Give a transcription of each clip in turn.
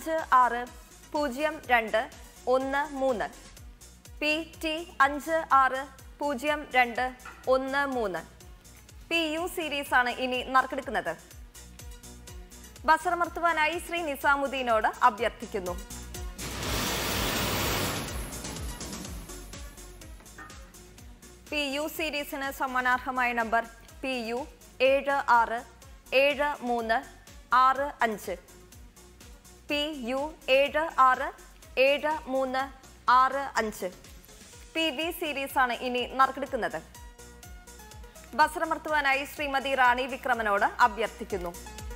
അഞ്ച് ആറ് പൂജ്യം രണ്ട് ഒന്ന് മൂന്ന് പി ടി അഞ്ച് ആറ് പൂജ്യം രണ്ട് ഒന്ന് മൂന്ന് പി യു സീരീസ് ആണ് ഇനി നറുക്കെടുക്കുന്നത് ബസറമർത്തുവാനായി ശ്രീ നിസാമുദ്ദീനോട് അഭ്യർത്ഥിക്കുന്നു പി യു സീരീസിന് സമ്മാനാർഹമായ നമ്പർ പി യു ഏഴ് ആറ് ഏഴ് മൂന്ന് ആറ് അഞ്ച് പി യു ഏഴ് ആറ് ഏഴ് മൂന്ന് ആറ് അഞ്ച് പി വി സീരീസ് ആണ് ഇനി നറുക്കെടുക്കുന്നത് ബസ്രമർത്തുവാനായി ശ്രീമതി റാണി വിക്രമനോട് അഭ്യർത്ഥിക്കുന്നു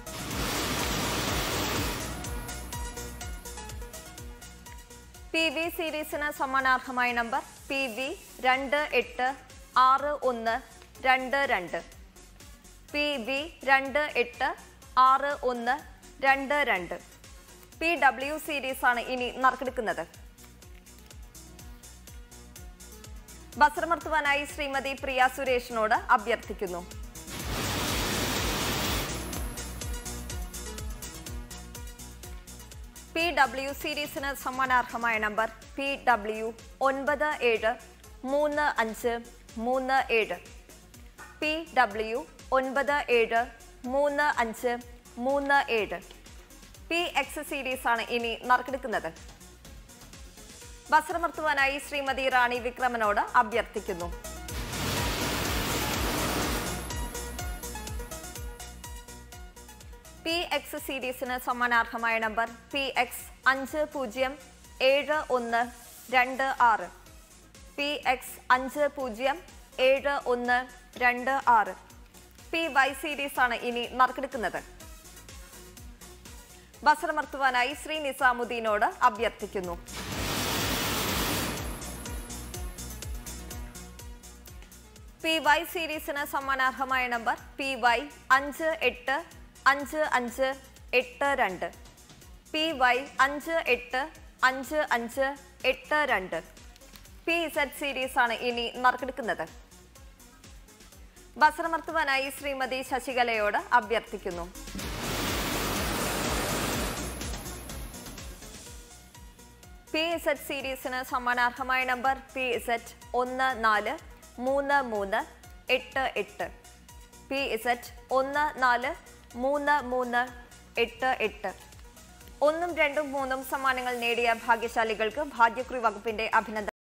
പി വി സീരീസിന് സമ്മാനാർഹമായ നമ്പർ പി വി രണ്ട് എട്ട് ആറ് ഒന്ന് രണ്ട് രണ്ട് പി വി രണ്ട് എട്ട് ആറ് ഒന്ന് രണ്ട് രണ്ട് പി ഡബ്ല്യു സീരീസ് ആണ് ഇനി നറുക്കെടുക്കുന്നത് ബസ്രമർത്തുവാനായി ശ്രീമതി പ്രിയ സുരേഷിനോട് അഭ്യർത്ഥിക്കുന്നു പി ഡബ്ല്യു സീരീസിന് സമ്മാനാർഹമായ നമ്പർ പി ഡബ്ല്യു ഒൻപത് ഏഴ് മൂന്ന് അഞ്ച് മൂന്ന് ഏഴ് പി ഡബ്ല്യു ഒൻപത് ഏഴ് മൂന്ന് അഞ്ച് മൂന്ന് ഏഴ് പി എക്സ് സീരീസ് ആണ് ഇനി നറുക്കെടുക്കുന്നത് ബസ്രമർത്തുവാനായി ശ്രീമതി റാണി വിക്രമനോട് അഭ്യർത്ഥിക്കുന്നു പി എക്സ് സീരീസിന് സമ്മാനാർഹമായ നമ്പർ പി എക്സ് അഞ്ച് പൂജ്യം ഏഴ് ഒന്ന് രണ്ട് ആറ് പി എക്സ് അഞ്ച് പൂജ്യം ഏഴ് ഒന്ന് രണ്ട് ആറ് പി വൈ സീരീസ് ആണ് ഇനി നറുക്കെടുക്കുന്നത് ബസറമർത്തുവാനായി ശ്രീ നിസാമുദ്ദീനോട് അഭ്യർത്ഥിക്കുന്നു പി വൈ സീരീസിന് സമ്മാനാർഹമായ നമ്പർ പി വൈ അഞ്ച് എട്ട് അഞ്ച് അഞ്ച് എട്ട് രണ്ട് പി വൈ അഞ്ച് എട്ട് അഞ്ച് അഞ്ച് എട്ട് രണ്ട് പി ഇസഡ് സീരീസ് ആണ് ഇനി നറുക്കെടുക്കുന്നത് ബസറമർത്തുവാനായി ശ്രീമതി ശശികലയോട് അഭ്യർത്ഥിക്കുന്നു പി ഇസഡ് സീരീസിന് സമ്മാനാർഹമായ നമ്പർ പി ഇസഡ് ഒന്ന് നാല് മൂന്ന് മൂന്ന് എട്ട് എട്ട് പി ഇസഡ് ഒന്ന് നാല് മൂന്ന് മൂന്ന് എട്ട് എട്ട് ഒന്നും രണ്ടും മൂന്നും സമ്മാനങ്ങൾ നേടിയ ഭാഗ്യശാലികൾക്ക് ഭാഗ്യക്കുറി വകുപ്പിന്റെ അഭിനന്ദനം